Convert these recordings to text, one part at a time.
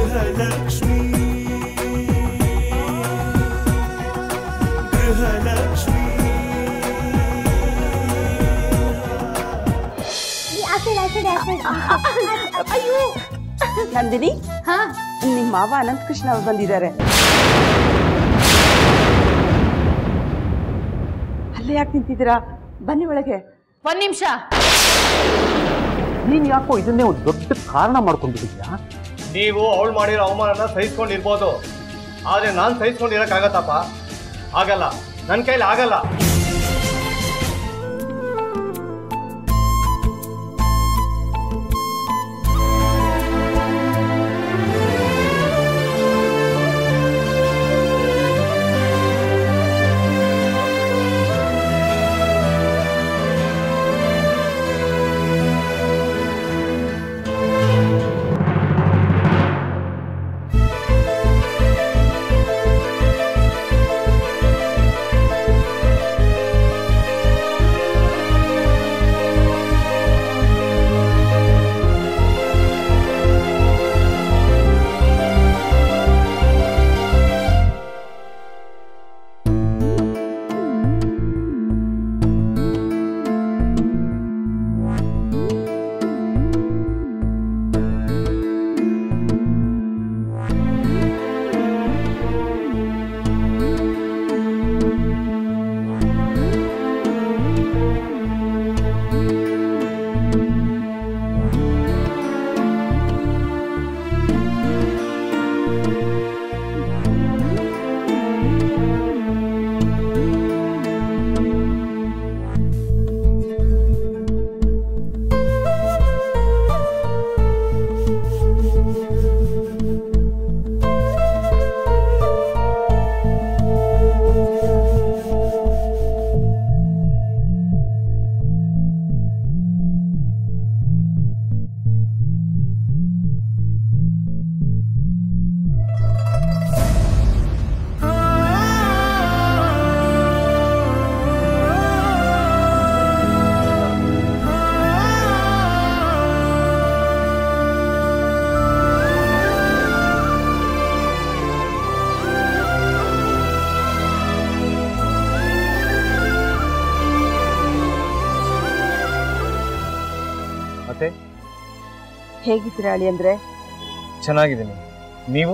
ಗೃಹಲಕ್ಷ್ಮಿ ಗೃಹಲಕ್ಷ್ಮಿ ಅಯ್ಯೋ ನಂದಿನಿ ಹಾ ನಿಮ್ಮ ಮಾವ ಅನಂತ ಕೃಷ್ಣ ಅವ್ರು ಬಂದಿದ್ದಾರೆ ಅಲ್ಲೇ ಯಾಕೆ ನಿಂತಿದ್ದೀರಾ ಬನ್ನಿ ಒಳಗೆ ಒಂದ್ ನಿಮಿಷ ನೀನ್ ಯಾಕೋ ಇದನ್ನೇ ಒಂದು ದೊಡ್ಡ ಕಾರಣ ಮಾಡ್ಕೊಂಡ್ಬಿಟ್ಟಿದ್ಯಾ ನೀವು ಅವಳು ಮಾಡಿರೋ ಅವಮಾನನ ಸಹಿಸ್ಕೊಂಡಿರ್ಬೋದು ಆದರೆ ನಾನು ಸಹಿಸ್ಕೊಂಡಿರಕ್ಕಾಗತ್ತಪ್ಪ ಆಗಲ್ಲ ನನ್ನ ಕೈಲಿ ಆಗಲ್ಲ ಮತ್ತೆ ಹೇಗಿದ್ದೀರಾ ಅಳಿ ಅಂದ್ರೆ ಚೆನ್ನಾಗಿದ್ದೀನಿ ನೀವು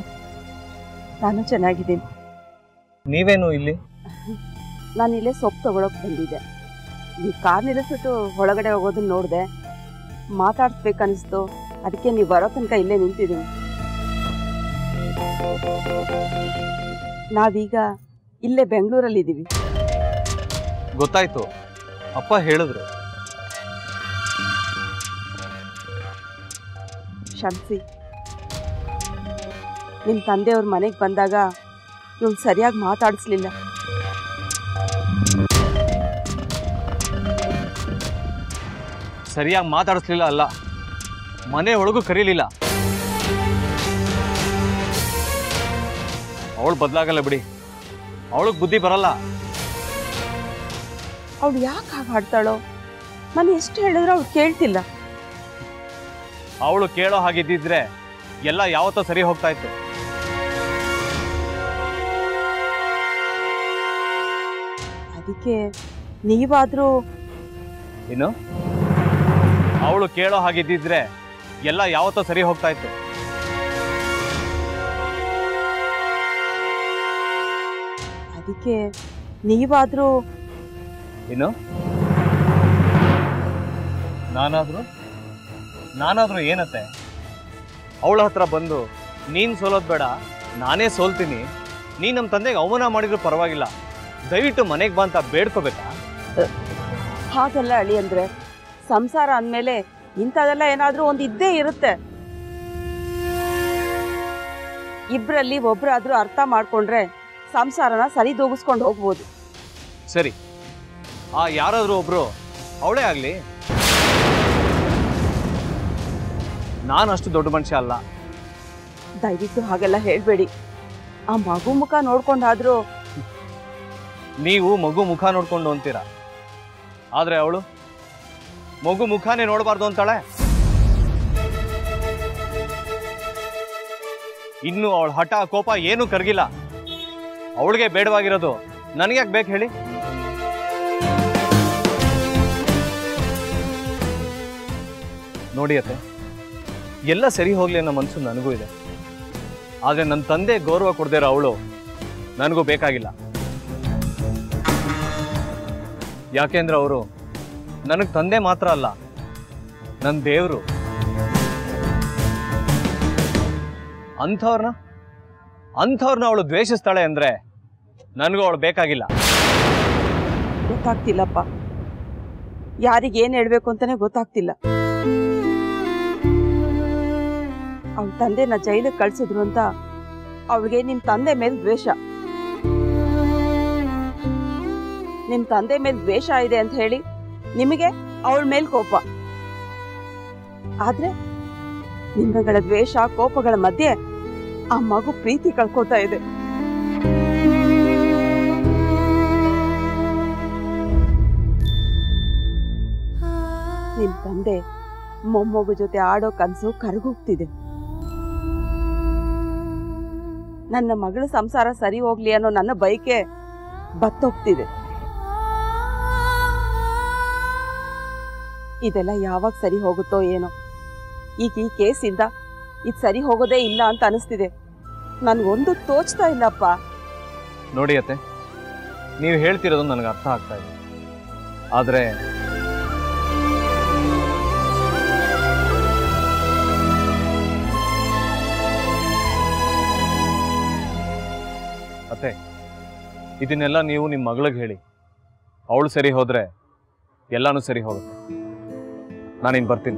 ನಾನು ಚೆನ್ನಾಗಿದ್ದೀನಿ ನೀವೇನು ಇಲ್ಲಿ ನಾನು ಇಲ್ಲೇ ಸೊಪ್ಪು ತಗೊಳಕ್ ಬಂದಿದ್ದೆ ನೀವು ಕಾರ್ ನಿಲ್ಲಿಸ್ಬಿಟ್ಟು ಒಳಗಡೆ ಹೋಗೋದನ್ನ ನೋಡಿದೆ ಮಾತಾಡ್ಸ್ಬೇಕನ್ನಿಸ್ತು ಅದಕ್ಕೆ ನೀವು ಬರೋ ತನಕ ಇಲ್ಲೇ ನಿಂತಿದ್ದೀನಿ ನಾವೀಗ ಇಲ್ಲೇ ಬೆಂಗಳೂರಲ್ಲಿದ್ದೀವಿ ಗೊತ್ತಾಯ್ತು ಅಪ್ಪ ಹೇಳಿದ್ರು ಕ್ಷಮಿಸಿ ನಿಮ್ಮ ತಂದೆಯವ್ರ ಮನೆಗೆ ಬಂದಾಗ ಇವ್ನು ಸರಿಯಾಗಿ ಮಾತಾಡಿಸ್ಲಿಲ್ಲ ಸರಿಯಾಗಿ ಮಾತಾಡಿಸ್ಲಿಲ್ಲ ಅಲ್ಲ ಮನೆ ಒಳಗೂ ಕರೀಲಿಲ್ಲ ಅವಳು ಬದಲಾಗಲ್ಲ ಬಿಡಿ ಅವಳಿಗೆ ಬುದ್ಧಿ ಬರಲ್ಲ ಅವಳು ಯಾಕೆ ಹಾಗೆ ಹಾಡ್ತಾಳೋ ನಾನು ಎಷ್ಟು ಹೇಳಿದ್ರು ಅವ್ಳು ಕೇಳ್ತಿಲ್ಲ ಅವಳು ಕೇಳೋ ಹಾಗಿದ್ದಿದ್ರೆ ಎಲ್ಲ ಯಾವತ್ತೋ ಸರಿ ಹೋಗ್ತಾ ಇತ್ತು ಅದಕ್ಕೆ ನೀವಾದರೂ ಏನು ಅವಳು ಕೇಳೋ ಹಾಗಿದ್ದಿದ್ರೆ ಎಲ್ಲ ಯಾವತ್ತೋ ಸರಿ ಹೋಗ್ತಾ ಇತ್ತು ಅದಕ್ಕೆ ನೀವಾದರೂ ಏನು ನಾನಾದ್ರೂ ನಾನಾದ್ರೂ ಏನತ್ತೆ ಅವಳ ಹತ್ರ ಬಂದು ನೀನ್ ಸೋಲೋದ್ ಬೇಡ ನಾನೇ ಸೋಲ್ತೀನಿ ನೀನ್ ನಮ್ಮ ತಂದೆಗೆ ಅವಮಾನ ಮಾಡಿದ್ರು ಪರವಾಗಿಲ್ಲ ದಯವಿಟ್ಟು ಮನೆಗೆ ಬಾ ಅಂತ ಬೇಡ್ಕೋಬೇಕಾ ಹಾಗೆಲ್ಲ ಅಳಿ ಅಂದ್ರೆ ಸಂಸಾರ ಅಂದಮೇಲೆ ಇಂಥದೆಲ್ಲ ಏನಾದರೂ ಒಂದು ಇದ್ದೇ ಇರುತ್ತೆ ಇಬ್ಬರಲ್ಲಿ ಒಬ್ಬರಾದ್ರೂ ಅರ್ಥ ಮಾಡ್ಕೊಂಡ್ರೆ ಸಂಸಾರನ ಸರಿದೂಗಿಸ್ಕೊಂಡು ಹೋಗ್ಬೋದು ಸರಿ ಆ ಯಾರಾದ್ರೂ ಒಬ್ರು ಅವಳೇ ಆಗ್ಲಿ ನಾನು ಅಷ್ಟು ದೊಡ್ಡ ಮನುಷ್ಯ ಅಲ್ಲ ದಯವಿಟ್ಟು ಹಾಗೆಲ್ಲ ಹೇಳ್ಬೇಡಿ ಆ ಮಗು ಮುಖ ನೋಡ್ಕೊಂಡಾದ್ರೂ ನೀವು ಮಗು ಮುಖ ನೋಡ್ಕೊಂಡು ಅಂತೀರ ಆದ್ರೆ ಅವಳು ಮಗು ಮುಖನೇ ನೋಡಬಾರ್ದು ಅಂತಾಳೆ ಇನ್ನು ಅವಳ ಹಠ ಕೋಪ ಏನೂ ಕರಗಿಲ್ಲ ಅವಳಿಗೆ ಬೇಡವಾಗಿರೋದು ನನಗ್ಯಾಕೆ ಬೇಕು ಹೇಳಿ ನೋಡಿ ಅತ್ತೆ ಎಲ್ಲ ಸರಿ ಹೋಗ್ಲಿ ಅನ್ನೋ ಮನಸ್ಸು ನನಗೂ ಇದೆ ಆದರೆ ನನ್ನ ತಂದೆ ಗೌರವ ಕೊಡದೇ ಇರೋ ಅವಳು ನನಗೂ ಬೇಕಾಗಿಲ್ಲ ಯಾಕೆಂದ್ರೆ ಅವರು ನನಗೆ ತಂದೆ ಮಾತ್ರ ಅಲ್ಲ ನನ್ನ ದೇವರು ಅಂಥವ್ರನ್ನ ಅಂಥವ್ರನ್ನ ಅವಳು ದ್ವೇಷಿಸ್ತಾಳೆ ಅಂದ್ರೆ ನನಗೂ ಅವಳು ಬೇಕಾಗಿಲ್ಲ ಗೊತ್ತಾಗ್ತಿಲ್ಲಪ್ಪ ಯಾರಿಗೆ ಏನ್ ಹೇಳ್ಬೇಕು ಅಂತಾನೆ ಗೊತ್ತಾಗ್ತಿಲ್ಲ ಅವಳ ತಂದೆನ ಜೈಲಿಗೆ ಕಳ್ಸಿದ್ರು ಅಂತ ಅವಳಿಗೆ ನಿಮ್ ತಂದೆ ಮೇಲೆ ದ್ವೇಷ ನಿಮ್ ತಂದೆ ಮೇಲೆ ದ್ವೇಷ ಇದೆ ಅಂತ ಹೇಳಿ ನಿಮಗೆ ಅವಳ ಮೇಲೆ ಕೋಪ ಆದ್ರೆ ನಿಮ್ಮಗಳ ದ್ವೇಷ ಕೋಪಗಳ ಮಧ್ಯೆ ಆ ಮಗು ಪ್ರೀತಿ ಕಳ್ಕೊತಾ ಇದೆ ನಿಮ್ ತಂದೆ ಮೊಮ್ಮಗು ಜೊತೆ ಆಡೋ ಕನ್ಸು ಕರಗೋಗ್ತಿದೆ ನನ್ನ ಮಗಳ ಸಂಸಾರ ಸರಿ ಹೋಗ್ಲಿ ಅನ್ನೋ ನನ್ನ ಬೈಕೆ ಬತ್ತೋಗ್ತಿದೆ ಇದೆಲ್ಲ ಯಾವಾಗ ಸರಿ ಹೋಗುತ್ತೋ ಏನೋ ಈಗ ಈ ಕೇಸಿಂದ ಇದು ಸರಿ ಹೋಗೋದೇ ಇಲ್ಲ ಅಂತ ಅನಿಸ್ತಿದೆ ನನ್ಗೊಂದು ತೋಚ್ತಾ ಇಲ್ಲಪ್ಪ ನೋಡಿ ಅತ್ತೆ ನೀವು ಹೇಳ್ತಿರೋದು ನನಗೆ ಅರ್ಥ ಆಗ್ತಾ ಇದೆ ಆದರೆ ಅತ್ತೆ ಇದನ್ನೆಲ್ಲ ನೀವು ನಿಮ್ಮ ಮಗಳಿಗೆ ಹೇಳಿ ಅವಳು ಸರಿ ಹೋದ್ರೆ ಎಲ್ಲಾನು ಸರಿ ಹೋಗುತ್ತೆ ನಾನಿನ್ ಬರ್ತೀನಿ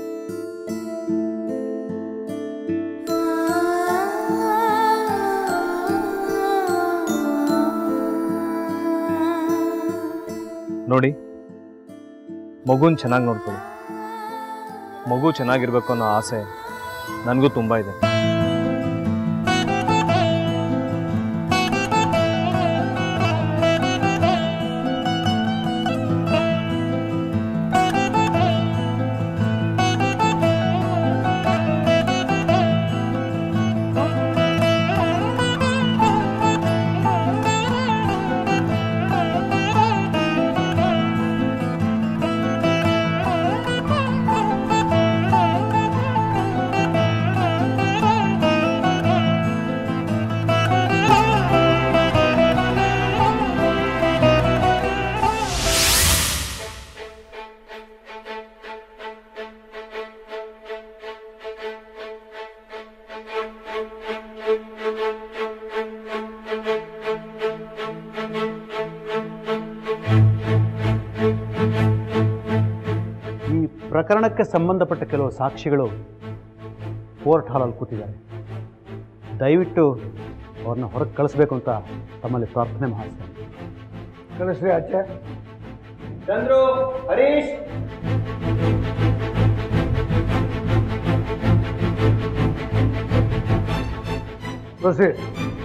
ನೋಡಿ ಮಗುನ್ ಚೆನ್ನಾಗಿ ನೋಡ್ಕೊಳ್ಳಿ ಮಗು ಚೆನ್ನಾಗಿರ್ಬೇಕು ಅನ್ನೋ ಆಸೆ ನನಗೂ ತುಂಬ ಇದೆ ಈ ಪ್ರಕರಣಕ್ಕೆ ಸಂಬಂಧಪಟ್ಟ ಕೆಲವು ಸಾಕ್ಷಿಗಳು ಕೋರ್ಟ್ ಹಾಲಲ್ಲಿ ಕೂತಿದ್ದಾರೆ ದಯವಿಟ್ಟು ಅವ್ರನ್ನ ಹೊರಗೆ ಕಳಿಸ್ಬೇಕು ಅಂತ ತಮ್ಮಲ್ಲಿ ಪ್ರಾರ್ಥನೆ ಮಾಡ್ತಾರೆ ಕಳಿಸ್ರಿ ಆಚೆ Chandru Harish proceed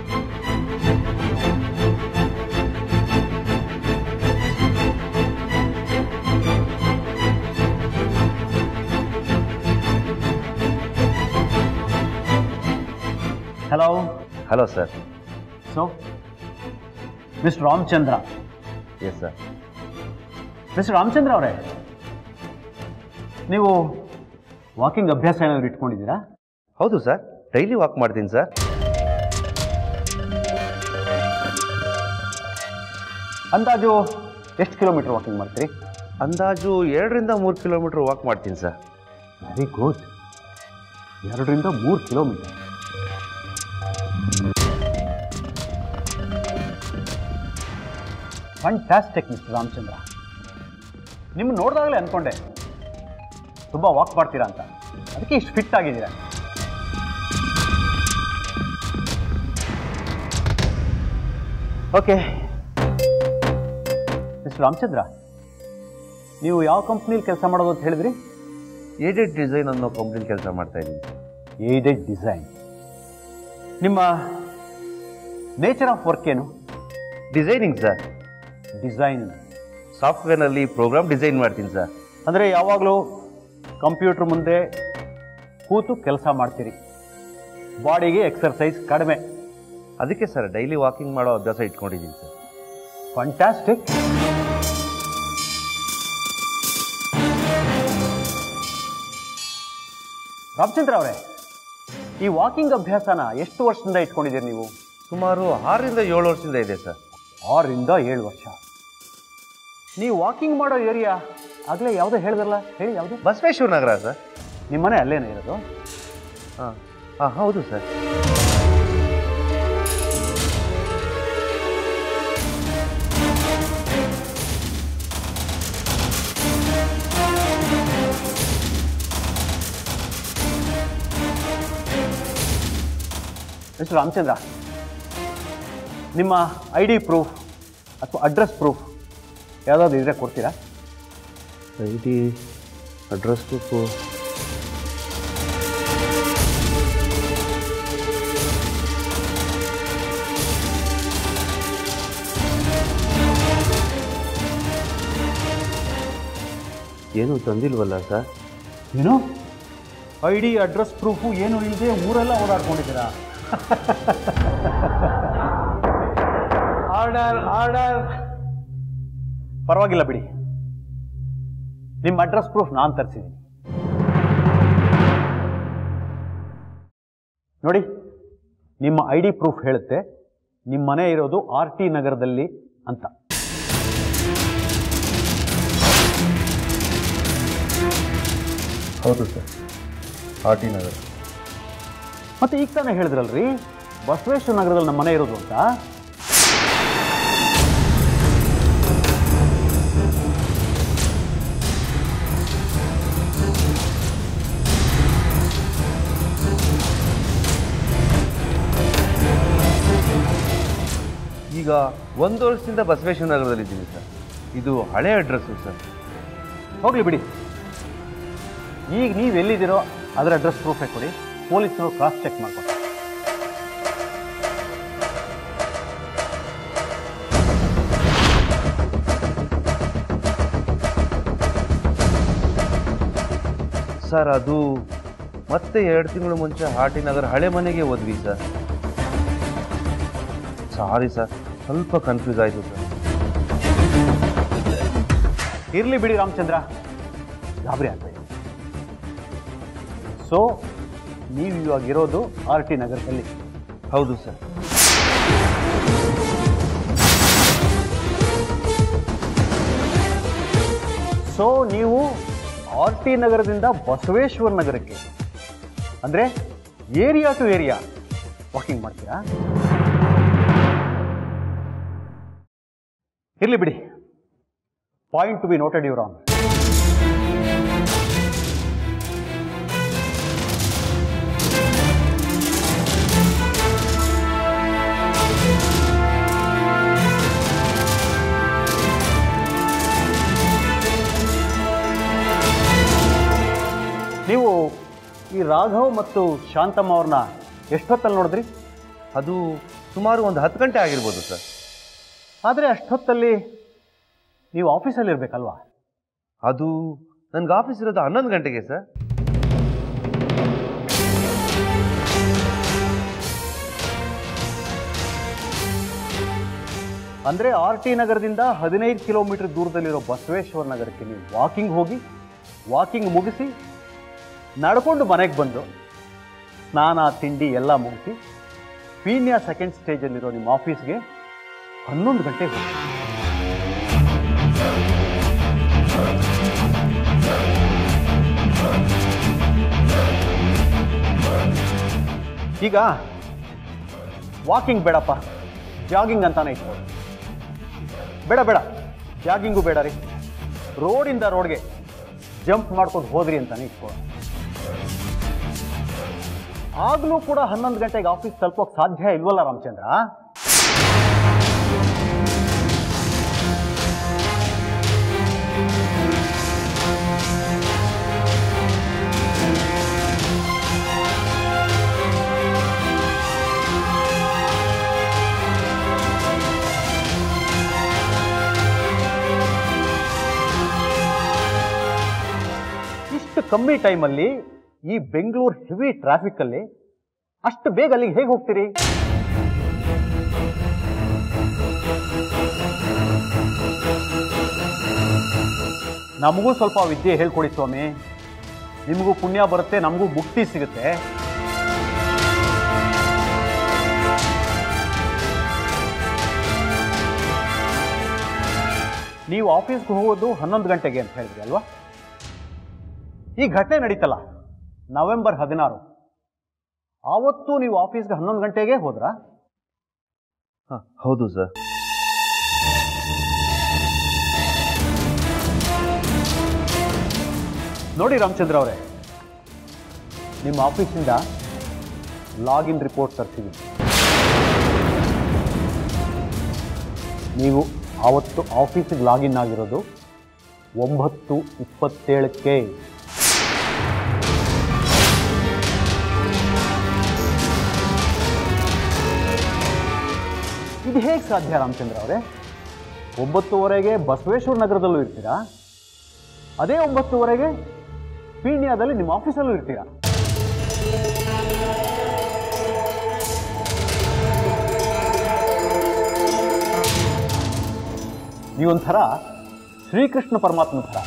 hello hello sir so mister Ramachandra yes sir mister Ramachandra ಅವರೇ ನೀವು ವಾಕಿಂಗ್ ಅಭ್ಯಾಸ ಏನಾದರೂ ಇಟ್ಕೊಂಡಿದ್ದೀರಾ ಹೌದು ಸರ್ ಡೈಲಿ ವಾಕ್ ಮಾಡ್ತೀನಿ ಸರ್ ಅಂದಾಜು ಎಷ್ಟು ಕಿಲೋಮೀಟರ್ ವಾಕಿಂಗ್ ಮಾಡ್ತೀರಿ ಅಂದಾಜು ಎರಡರಿಂದ ಮೂರು ಕಿಲೋಮೀಟ್ರ್ ವಾಕ್ ಮಾಡ್ತೀನಿ ಸರ್ ವೆರಿ ಗುಡ್ ಎರಡರಿಂದ ಮೂರು ಕಿಲೋಮೀಟರ್ ಫ್ಯಾಂಟಾಸ್ಟಿಕ್ ಮಿಸ್ಟರ್ ರಾಮಚಂದ್ರ ನಿಮ್ಮ ನೋಡಿದಾಗಲೇ ಅಂದ್ಕೊಂಡೆ ತುಂಬ ವಾಕ್ ಮಾಡ್ತೀರಾ ಅಂತ ಅದಕ್ಕೆ ಇಷ್ಟು ಫಿಟ್ ಆಗಿದ್ದೀರಾ ಓಕೆ ಮಿಸ್ಟರ್ ರಾಮಚಂದ್ರ ನೀವು ಯಾವ ಕಂಪ್ನಿಲಿ ಕೆಲಸ ಮಾಡೋದು ಅಂತ ಹೇಳಿದ್ರಿ ಏಡೆಡ್ ಡಿಸೈನ್ ಅನ್ನೋ ಕಂಪ್ನಿಲಿ ಕೆಲಸ ಮಾಡ್ತಾ ಇದ್ದೀನಿ ಏಡೆಡ್ ಡಿಸೈನ್ ನಿಮ್ಮ ನೇಚರ್ ಆಫ್ ವರ್ಕ್ ಏನು ಡಿಸೈನಿಂಗ್ ಸರ್ ಡಿಸೈನ್ ಸಾಫ್ಟ್ವೇರ್ನಲ್ಲಿ ಪ್ರೋಗ್ರಾಮ್ ಡಿಸೈನ್ ಮಾಡ್ತೀನಿ ಸರ್ ಅಂದರೆ ಯಾವಾಗಲೂ ಕಂಪ್ಯೂಟರ್ ಮುಂದೆ ಕೂತು ಕೆಲಸ ಮಾಡ್ತೀರಿ ಬಾಡಿಗೆ ಎಕ್ಸರ್ಸೈಸ್ ಕಡಿಮೆ ಅದಕ್ಕೆ ಸರ್ ಡೈಲಿ ವಾಕಿಂಗ್ ಮಾಡೋ ಅಭ್ಯಾಸ ಇಟ್ಕೊಂಡಿದ್ದೀನಿ ಸರ್ ಫಂಟಾಸ್ಟಿಕ್ ರಾಮಚಂದ್ರ ಅವರೇ ಈ ವಾಕಿಂಗ್ ಅಭ್ಯಾಸನ ಎಷ್ಟು ವರ್ಷದಿಂದ ಇಟ್ಕೊಂಡಿದ್ದೀರಿ ನೀವು ಸುಮಾರು ಆರರಿಂದ ಏಳು ವರ್ಷದಿಂದ ಇದೆ ಸರ್ ಆರರಿಂದ ಏಳು ವರ್ಷ ನೀವು ವಾಕಿಂಗ್ ಮಾಡೋ ಏರಿಯಾ ಆಗಲೇ ಯಾವುದೋ ಹೇಳಿದ್ರಲ್ಲ ಹೇಳಿ ಯಾವುದು ಬಸವೇಶ್ವರ ನಗರ ಸರ್ ನಿಮ್ಮನೆ ಅಲ್ಲೇನೇ ಇರೋದು ಹಾಂ ಹಾಂ ಹೌದು ಸರ್ ಮಿಸ್ಟರ್ ರಾಮಚಂದ್ರ ನಿಮ್ಮ ಐ ಡಿ ಪ್ರೂಫ್ ಅಥವಾ ಅಡ್ರೆಸ್ ಪ್ರೂಫ್ ಯಾವುದಾದ್ರು ಇದ್ರೆ ಕೊಡ್ತೀರಾ ಐ ಡಿ ಅಡ್ರೆಸ್ ಬುಕ್ಕು ಏನು ತಂದಿಲ್ವಲ್ಲ ಸರ್ ಏನು ಐ ಡಿ ಅಡ್ರೆಸ್ ಪ್ರೂಫು ಏನು ಇಲ್ಲದೆ ಊರೆಲ್ಲ ಓಡಾಡ್ಕೊಂಡಿದ್ದೀರಾ ಆರ್ಡರ್ ಆರ್ಡರ್ ಪರವಾಗಿಲ್ಲ ಬಿಡಿ ನಿಮ್ಮ ಅಡ್ರೆಸ್ ಪ್ರೂಫ್ ನಾನು ತರಿಸಿದ್ದೀನಿ ನೋಡಿ ನಿಮ್ಮ ಐ ಡಿ ಪ್ರೂಫ್ ಹೇಳುತ್ತೆ ನಿಮ್ಮ ಮನೆ ಇರೋದು ಆರ್ ಟಿ ನಗರದಲ್ಲಿ ಅಂತ ಹೌದು ಸರ್ ಆರ್ ಟಿ ನಗರ ಮತ್ತೆ ಈಗ ತಾನೇ ಹೇಳಿದ್ರಲ್ರಿ ಬಸವೇಶ್ವರ ನಗರದಲ್ಲಿ ನಮ್ಮ ಮನೆ ಇರೋದು ಅಂತ ಈಗ ಒಂದು ವರ್ಷದಿಂದ ಬಸವೇಶ್ವರ ನಗರದಲ್ಲಿದ್ದೀನಿ ಸರ್ ಇದು ಹಳೆ ಅಡ್ರೆಸ್ಸು ಸರ್ ಹೋಗ್ಲಿ ಬಿಡಿ ಈಗ ನೀವು ಎಲ್ಲಿದ್ದೀರೋ ಅದರ ಅಡ್ರೆಸ್ ಪ್ರೂಫೇ ಕೊಡಿ ಪೊಲೀಸರು ಕ್ರಾಸ್ ಚೆಕ್ ಮಾಡ್ಕೊತಾರೆ ಸರ್ ಅದು ಮತ್ತೆ ಎರಡು ತಿಂಗಳು ಮುಂಚೆ ಹಾಟಿ ನಗರ ಹಳೆ ಮನೆಗೆ ಹೋದ್ವಿ ಸರ್ ಸಾರಿ ಸರ್ ಸ್ವಲ್ಪ ಕನ್ಫ್ಯೂಸ್ ಆಯಿತು ಸರ್ ಇರಲಿ ಬಿಡಿ ರಾಮಚಂದ್ರ ಗಾಬರಿ ಆಗಬೇಡಿ ಸೊ ನೀವು ಇವಾಗ ಇರೋದು ಆರ್ ಟಿ ನಗರದಲ್ಲಿ ಹೌದು ಸರ್ ಸೊ ನೀವು ಆರ್ ಟಿ ನಗರದಿಂದ ಬಸವೇಶ್ವರ ನಗರಕ್ಕೆ ಅಂದರೆ ಏರಿಯಾ ಟು ಏರಿಯಾ ವಾಕಿಂಗ್ ಮಾಡ್ತೀರಾ ಇರಲಿ ಬಿಡಿ point to be noted your honour ನೀವು ಈ ರಾಘವ್ ಮತ್ತು ಶಾಂತಮ್ಮ ಅವ್ರನ್ನ ಎಷ್ಟೊತ್ತಲ್ಲಿ ನೋಡಿದ್ರಿ ಅದು ಸುಮಾರು ಒಂದು ಹತ್ತು ಗಂಟೆ ಆಗಿರ್ಬೋದು ಸರ್ ಆದರೆ ಅಷ್ಟೊತ್ತಲ್ಲಿ ನೀವು ಆಫೀಸಲ್ಲಿ ಇರಬೇಕಲ್ವಾ ಅದು ನನಗೆ ಆಫೀಸ್ ಇರೋದು ಹನ್ನೊಂದು ಗಂಟೆಗೆ ಸರ್ ಅಂದರೆ ಆರ್ ಟಿ ನಗರದಿಂದ ಹದಿನೈದು ಕಿಲೋಮೀಟರ್ ದೂರದಲ್ಲಿರೋ ಬಸವೇಶ್ವರ ನಗರಕ್ಕೆ ನೀವು ವಾಕಿಂಗ್ ಹೋಗಿ ವಾಕಿಂಗ್ ಮುಗಿಸಿ ನಡ್ಕೊಂಡು ಮನೆಗೆ ಬಂದು ಸ್ನಾನ ತಿಂಡಿ ಎಲ್ಲ ಮುಗಿಸಿ ಪೀಣ್ಯ ಸೆಕೆಂಡ್ ಸ್ಟೇಜಲ್ಲಿರೋ ನಿಮ್ಮ ಆಫೀಸ್ಗೆ ಹನ್ನೊಂದು ಗಂಟೆಗೆ ಹೋಗಿ ಈಗ ವಾಕಿಂಗ್ ಬೇಡಪ್ಪ ಜಾಗಿಂಗ್ ಅಂತಾನೆ ಇಟ್ಕೊಳ್ಳಿ ಬೇಡ ಬೇಡ ಜಾಗಿಂಗು ಬೇಡ ರೀ ರೋಡಿಂದ ರೋಡ್ಗೆ ಜಂಪ್ ಮಾಡ್ಕೊಂಡು ಹೋದ್ರಿ ಅಂತಾನೆ ಇಟ್ಕೊಳ್ಳಿ ಆಗಲೂ ಕೂಡ ಹನ್ನೊಂದು ಗಂಟೆಗೆ ಆಫೀಸ್ ತಲುಪೋಕೆ ಸಾಧ್ಯ ಇಲ್ವಲ್ಲ ರಾಮಚಂದ್ರ ಇಷ್ಟು ಕಮ್ಮಿ ಟೈಮಲ್ಲಿ ಈ ಬೆಂಗಳೂರು ಹೆವಿ ಟ್ರಾಫಿಕ್ಕಲ್ಲಿ ಅಷ್ಟು ಬೇಗ ಅಲ್ಲಿಗೆ ಹೇಗೆ ಹೋಗ್ತೀರಿ ನಮಗೂ ಸ್ವಲ್ಪ ವಿದ್ಯೆ ಹೇಳ್ಕೊಡಿ ಸ್ವಾಮಿ ನಿಮಗೂ ಪುಣ್ಯ ಬರುತ್ತೆ ನಮಗೂ ಮುಕ್ತಿ ಸಿಗುತ್ತೆ ನೀವು ಆಫೀಸ್ಗೆ ಹೋಗೋದು ಹನ್ನೊಂದು ಗಂಟೆಗೆ ಅಂತ ಹೇಳಿದ್ರಿ ಅಲ್ವಾ ಈ ಘಟನೆ ನಡೀತಲ್ಲ ನವೆಂಬರ್ ಹದಿನಾರು ಆವತ್ತು ನೀವು ಆಫೀಸ್ಗೆ ಹನ್ನೊಂದು ಗಂಟೆಗೆ ಹೋದ್ರಾ ಹಾಂ ಹೌದು ಸರ್ ನೋಡಿ ರಾಮಚಂದ್ರ ಅವರೇ ನಿಮ್ಮ ಆಫೀಸಿಂದ ಲಾಗಿನ್ ರಿಪೋರ್ಟ್ ತರಿಸಿದ್ದೀನಿ ನೀವು ಆವತ್ತು ಆಫೀಸಿಗೆ ಲಾಗಿನ್ ಆಗಿರೋದು ಒಂಬತ್ತು ಇಪ್ಪತ್ತೇಳಕ್ಕೆ ಇದು ಹೇಗೆ ಸಾಧ್ಯ ರಾಮಚಂದ್ರ ಅವರೇ ಒಂಬತ್ತುವರೆಗೆ ಬಸವೇಶ್ವರ ನಗರದಲ್ಲೂ ಇರ್ತೀರಾ ಅದೇ ಒಂಬತ್ತುವರೆಗೆ ಪೀಣ್ಯದಲ್ಲಿ ನಿಮ್ಮ ಆಫೀಸಲ್ಲೂ ಇರ್ತೀರಾ ನೀವೊಂಥರ ಶ್ರೀಕೃಷ್ಣ ಪರಮಾತ್ಮ ಥರ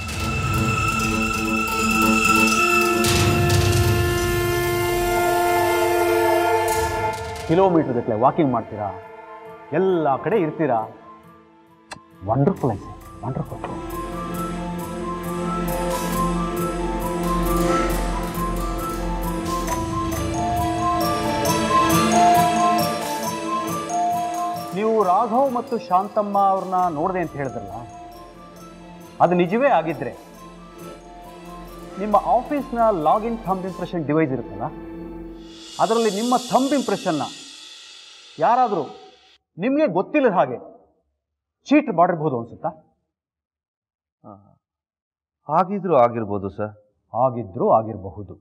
ಕಿಲೋಮೀಟರ್ ಗಟ್ಟಲೆ ವಾಕಿಂಗ್ ಮಾಡ್ತೀರಾ ಎಲ್ಲ ಕಡೆ ಇರ್ತೀರಾ ವಂಡರ್ಫುಲ್ ಐತೆ ವಂಡರ್ಫುಲ್ ನೀವು ರಾಘವ್ ಮತ್ತು ಶಾಂತಮ್ಮ ಅವ್ರನ್ನ ನೋಡಿದೆ ಅಂತ ಹೇಳಿದ್ರಲ್ಲ ಅದು ನಿಜವೇ ಆಗಿದ್ರೆ ನಿಮ್ಮ ಆಫೀಸ್ನ ಲಾಗಿನ್ ಥಂಬ್ ಇಂಪ್ರೆಷನ್ ಡಿವೈಸ್ ಇರುತ್ತಲ್ಲ ಅದರಲ್ಲಿ ನಿಮ್ಮ ಥಂಬ್ ಇಂಪ್ರೆಷನ್ನ ಯಾರಾದರೂ ನಿಮಗೆ ಗೊತ್ತಿಲ್ಲದ ಹಾಗೆ ಚೀಟ್ ಮಾಡಿರ್ಬೋದು ಅನ್ಸುತ್ತಾ ಆಗಿದ್ರು ಆಗಿರ್ಬೋದು ಸರ್ ಆಗಿದ್ರೂ ಆಗಿರಬಹುದು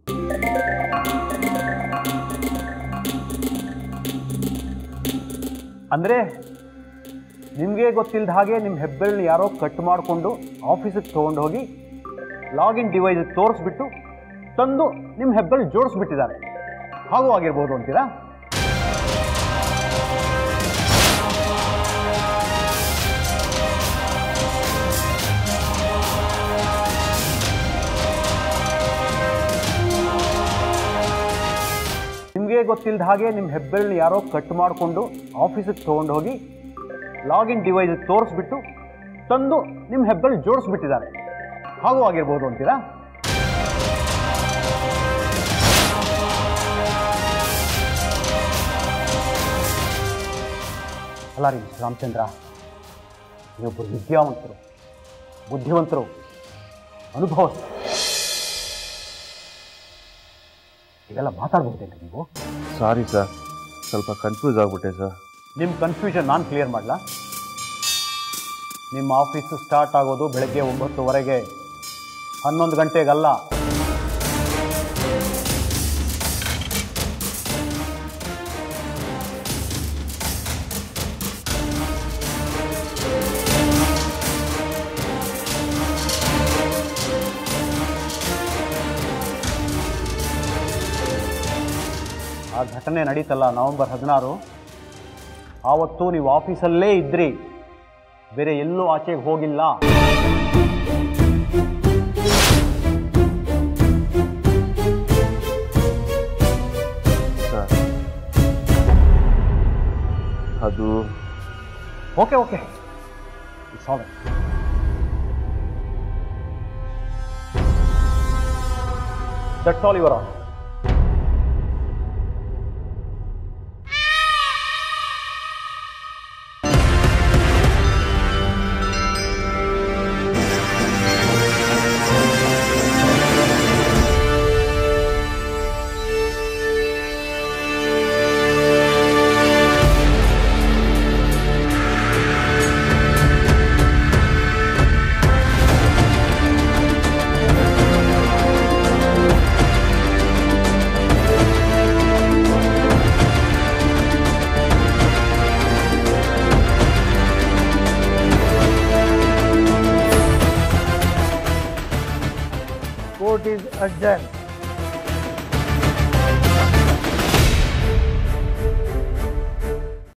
ಅಂದರೆ ನಿಮಗೆ ಗೊತ್ತಿಲ್ಲದ ಹಾಗೆ ನಿಮ್ಮ ಹೆಬ್ಬೆರಳು ಯಾರೋ ಕಟ್ ಮಾಡಿಕೊಂಡು ಆಫೀಸಿಗೆ ತೊಗೊಂಡು ಹೋಗಿ ಲಾಗಿನ್ ಡಿವೈಸ್ ತೋರಿಸ್ಬಿಟ್ಟು ತಂದು ನಿಮ್ಮ ಹೆಬ್ಬೆರಳು ಜೋಡಿಸ್ಬಿಟ್ಟಿದ್ದಾರೆ ಹಾಗೂ ಆಗಿರ್ಬೋದು ಅಂತೀರಾ ನಿಮಗೆ ಗೊತ್ತಿಲ್ಲದ ಹಾಗೆ ನಿಮ್ಮ ಹೆಬ್ಬೆರಳು ಯಾರೋ ಕಟ್ ಮಾಡಿಕೊಂಡು ಆಫೀಸಿಗೆ ತೊಗೊಂಡು ಹೋಗಿ ಲಾಗಿನ್ ಡಿವೈಸ್ ತೋರಿಸ್ಬಿಟ್ಟು ತಂದು ನಿಮ್ಮ ಹೆಬ್ಬೆರಳು ಜೋಡಿಸ್ಬಿಟ್ಟಿದ್ದಾರೆ ಹಾಗೂ ಆಗಿರ್ಬೋದು ಅಂತೀರಾ ಅಲ್ಲ ರೀ ರಾಮಚಂದ್ರ ನೀವೊಬ್ಬರು ವಿದ್ಯಾವಂತರು ಬುದ್ಧಿವಂತರು ಅನುಭವಸ್ಥರು ಇದೆಲ್ಲ ಮಾತಾಡ್ಬೋದೇನ್ರಿ ನೀವು ಸಾರಿ ಸರ್ ಸ್ವಲ್ಪ ಕನ್ಫ್ಯೂಸ್ ಆಗ್ಬಿಟ್ಟೆ ಸರ್ ನಿಮ್ಮ ಕನ್ಫ್ಯೂಷನ್ ನಾನು ಕ್ಲಿಯರ್ ಮಾಡಲಾ ನಿಮ್ಮ ಆಫೀಸು ಸ್ಟಾರ್ಟ್ ಆಗೋದು ಬೆಳಗ್ಗೆ ಒಂಬತ್ತುವರೆಗೆ ಹನ್ನೊಂದು ಗಂಟೆಗಲ್ಲ ಆ ಘಟನೆ ನಡೀತಲ್ಲ ನವೆಂಬರ್ ಹದಿನಾರು ಆವತ್ತು ನೀವು ಆಫೀಸಲ್ಲೇ ಇದ್ರಿ ಬೇರೆ ಎಲ್ಲೂ ಆಚೆಗೆ ಹೋಗಿಲ್ಲ ಸರ್ ಅದು okay okay sorry that's all your honour Court is adjourned.